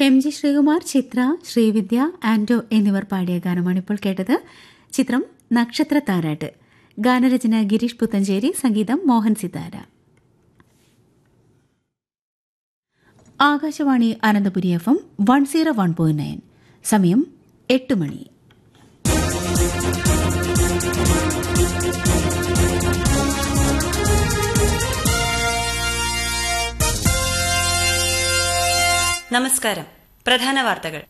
M G Sreekumar Chithra Sreevidya ആൻഡോ എന്നിവർ പാടിയ ഗാനമാണ് ഇപ്പോൾ കേട്ടത് ചിത്രം നക്ഷത്ര താരാട്ട് ഗാനരചന ഗിരീഷ് പുത്തഞ്ചേരി സംഗീതം Mohan Sithara Akashvani Ananthapuri F M one zero one point nine സമയം എട്ട് മണി നമസ്കാരം പ്രധാന വാർത്തകൾ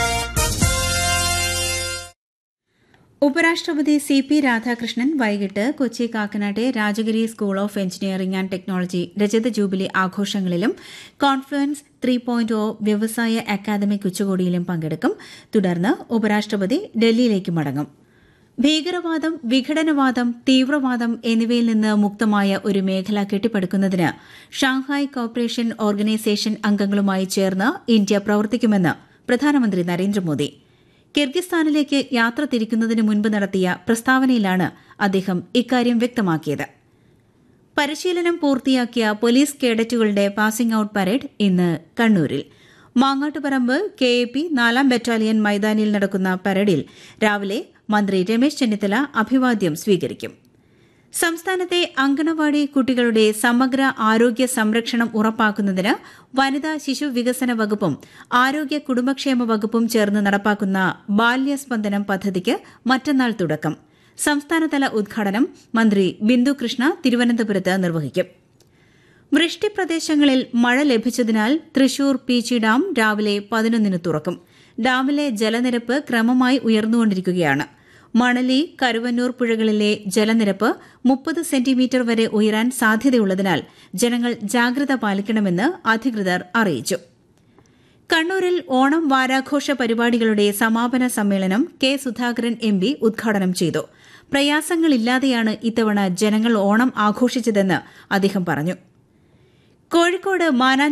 ഉപരാഷ്ട്രപതി സി പി രാധാകൃഷ്ണൻ വൈകിട്ട് കൊച്ചി കാക്കനാട്ടെ Rajagiri school of engineering and technology രജത ജൂബിലി ആഘോഷങ്ങളിലും കോൺഫ്ലുവൻസ് ത്രീ പോയിന്റ് ഒ വ്യവസായ അക്കാദമിക് ഉച്ചകോടിയിലും പങ്കെടുക്കും തുടർന്ന് ഉപരാഷ്ട്രപതി ഡൽഹിയിലേക്ക് മടങ്ങും ഭീകരവാദം വിഘടനവാദം തീവ്രവാദം എന്നിവയിൽ നിന്ന് മുക്തമായ ഒരു മേഖല കെട്ടിപ്പടുക്കുന്നതിന് ഷാങ്ഹായ് കോർപ്പറേഷൻ ഓർഗനൈസേഷൻ അംഗങ്ങളുമായി ചേർന്ന് ഇന്ത്യ പ്രവർത്തിക്കുമെന്ന് പ്രധാനമന്ത്രി നരേന്ദ്രമോദി കിർഗിസ്ഥാനിലേക്ക് യാത്ര തിരിക്കുന്നതിന് മുൻപ് നടത്തിയ പ്രസ്താവനയിലാണ് അദ്ദേഹം ഇക്കാര്യം വ്യക്തമാക്കിയത് പരിശീലനം പൂർത്തിയാക്കിയ പോലീസ് കേഡറ്റുകളുടെ പാസിംഗ് ഔട്ട് പരേഡ് ഇന്ന് കണ്ണൂരിൽ മാങ്ങാട്ടുപറമ്പ് കെ എ പി നാലാം ബറ്റാലിയൻ മൈതാനിയിൽ നടക്കുന്ന പരേഡിൽ രാവിലെ മന്ത്രി രമേശ് ചെന്നിത്തല അഭിവാദ്യം സ്വീകരിക്കും സംസ്ഥാനത്തെ അങ്കണവാടി കുട്ടികളുടെ സമഗ്ര ആരോഗ്യ സംരക്ഷണം ഉറപ്പാക്കുന്നതിന് വനിതാ ശിശു വികസന വകുപ്പും ആരോഗ്യ കുടുംബക്ഷേമ വകുപ്പും ചേർന്ന് നടപ്പാക്കുന്ന ബാല്യസ്പന്ദനം പദ്ധതിക്ക് മറ്റന്നാൾ തുടക്കം സംസ്ഥാനതല ഉദ്ഘാടനം മന്ത്രി ബിന്ദു കൃഷ്ണ തിരുവനന്തപുരത്ത് നിർവഹിക്കും വൃഷ്ടിപ്രദേശങ്ങളിൽ മഴ ലഭിച്ചതിനാൽ തൃശൂർ പീച്ചി ഡാം രാവിലെ പതിനൊന്നിന് തുറക്കും ഡാമിലെ ജലനിരപ്പ് ക്രമമായി ഉയർന്നുകൊണ്ടിരിക്കുകയാണ് മണലി കരുവന്നൂർ പുഴകളിലെ ജലനിരപ്പ് മുപ്പത് സെന്റിമീറ്റർ വരെ ഉയരാൻ സാധ്യതയുള്ളതിനാൽ ജനങ്ങൾ ജാഗ്രത പാലിക്കണമെന്ന് അധികൃതർ അറിയിച്ചു കണ്ണൂരിൽ ഓണം വാരാഘോഷ പരിപാടികളുടെ സമാപന സമ്മേളനം കെ സുധാകരൻ എം പി ഉദ്ഘാടനം ചെയ്തു പ്രയാസങ്ങളില്ലാതെയാണ് ഇത്തവണ ജനങ്ങൾ ഓണം ആഘോഷിച്ചതെന്ന് അദ്ദേഹം പറഞ്ഞു കോഴിക്കോട് മാനാ